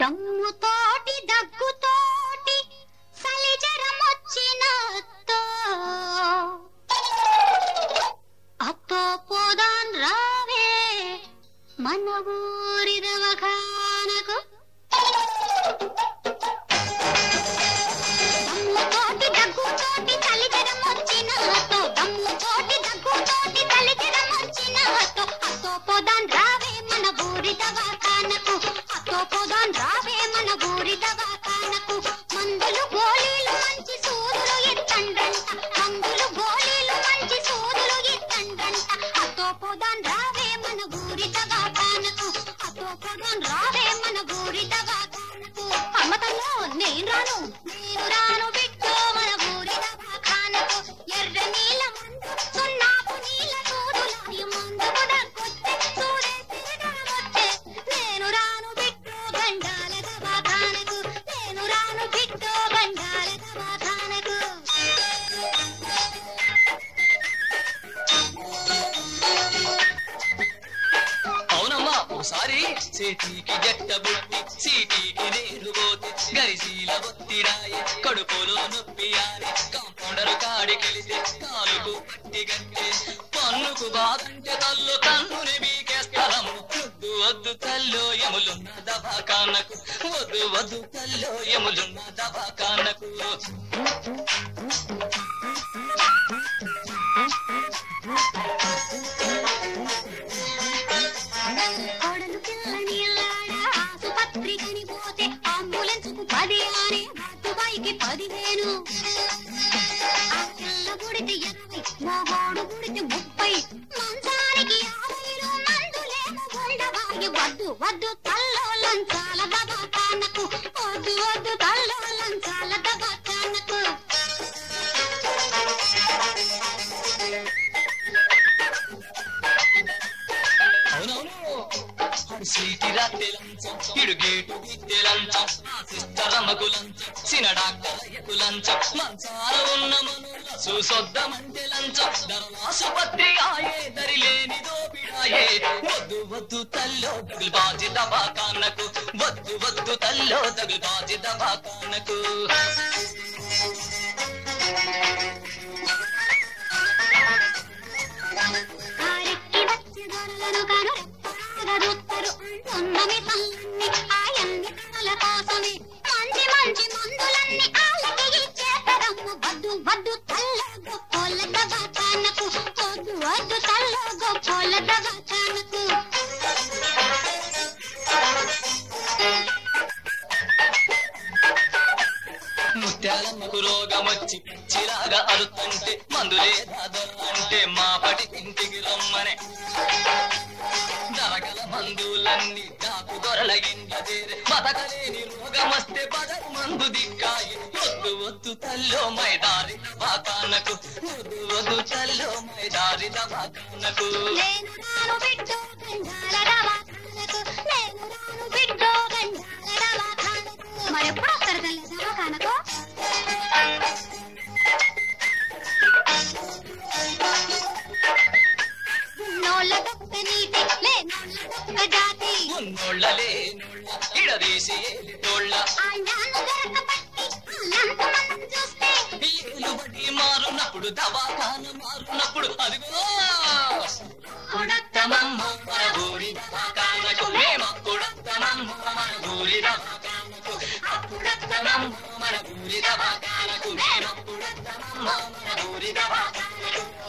దమ్ముతోటి దగ్గుతోటి సలిజరమొచ్చినత్తో అత్తో పోదాన్ రావే మన ఊరి దవఖానకు దమ్ముతోటి దగ్గుతోటి సలిజరమొచ్చినత్తో దమ్ముతోటి దగ్గుతోటి సలిజరమొచ్చినత్తో అత్తో పోదాన్ రావే మన ఊరి దవాఖానకు అత్తో పోదాన్ రావే మన ఊరి దవాఖానకు మందులు గోళీలు మంచి సూదులు ఎత్తండంట మందులు గోళీలు మంచి సూదులు ఎత్తండంట అత్తో పోదాన్ రావే మన ఊరి దవాఖానకు అత్తో పోదాన్ రావే మన ఊరి దవాఖానకు అమ్మతల్లో నేను రాను నేను రాను బిడ్డో మన ఊరి దవాఖానకు ఎర్ర నీల మందు సున్నాపు నీల సూదులాయి మందుకు దగ్గొచ్చే సూదే తిరగవచ్చే నేను రాను బిడ్డో గండాల దవాఖానకు నేను రాను బిడ్డో గండాల దవాఖానకు అవునమ్మా ఒకసారి చేతికి జట్ట బుట్టి సీటీకి నీరు పోతే గరిశీల ఒత్తిరాయి కడుపులో నొప్పి ఆరి కాంపౌండర్ కాడికెళితే కాలుకు పట్టి గట్టే పన్నుకు బాధంటే తల్లు కన్నుని బీకే స్థలం వద్దు వద్దు తల్లో ఎములున్న దవాఖానకు వద్దు వద్దు తల్లో ఎములున్న దవాఖానకు కోడలు పిల్లని ఆడ ఆసుపత్రికని పోతే అంబులెన్స్ కు పది అని బాతుబాయికి పదివేలు ఆ పిల్ల గుడితే ఇరవై మగోడు గుడితే ముప్పై మంచానికి యాభైలు మందులేమో ఉండవాయి వద్దు వద్దు తల్లో లంచాల దవాఖానకు వద్దు వద్దు తల్లో లంచాల దవాఖానకు అవునవును ఆడు సీటి రాత్రి లంచం ఇడు గేటు విద్య లంచం ఆ సిస్టర్ అమ్మకు లంచం సిన డాక్టర్కు లంచం మంచాల ఉన్న మనుల చూసొద్దామంటే లంచం ధర్మాసుపత్రి ఆయే దరి లేని దోపిడాయే వద్దు వద్దు తల్లో తగులు బాజి దవాఖానకు వద్దు వద్దు తల్లో తగులు బాజి దవాఖానకు కారెక్కి వచ్చి దొరలను కాను రెప్పరాగరుత్తరు అంటున్నవి తల్లన్ని ఆయన్ని కమల కోసమే మంచి మంచి మందులన్నీ ఆళ్ళకి ఇచ్చేతరమ్మ వద్దు వద్దు తల్ల గొప్పోల దవాఖానకు వద్దు వద్దు తల్ల గొప్పోల దవాఖానకు ముత్యాలమ్మకు రోగం వచ్చి పిచ్చిలాగా అరుతుంటే మందులే అంటే మా పటి ఇంటికి రమ్మనే దరగల మందులన్నీ దాకు దొరల ఇండ్ల చేరే బతకలేని రోగం వస్తే బదరు మందు దిక్కాయి వద్దు వద్దు తల్లో మైదారి దవాఖానకు వద్దు వద్దు తల్లో మైదారి దవాఖానకు నేను రాను బిడ్డో గండాల దవాఖానకు నేను రాను బిడ్డో గండాల దవాఖానకు మరి ఎప్పుడు వస్తారు తల్లి దవాఖానకు ఉన్నోళ్ళ దొక్క నీతి లేనోళ్ళ దొక్క జాతి ఉన్నోళ్ళ లేనోళ్ళ ఇడదీసి ఏలిటోళ్ళ ఆళ్ళను దొరకబట్టి ఆళ్ళంత మనం చూస్తే ఏలుబడి మారునప్పుడు దవాఖాన మారునప్పుడు అదిగో కొడత్తమమ్మ మన ఊరి దవాఖానకు మేమప్పుడత్తమమ్మ మన ఊరి దవాఖానకు అప్పుడత్తమమ్మ మన ఊరి దవాఖానకు మేమప్పుడత్తమమ్మ మన ఊరి దవాఖానకు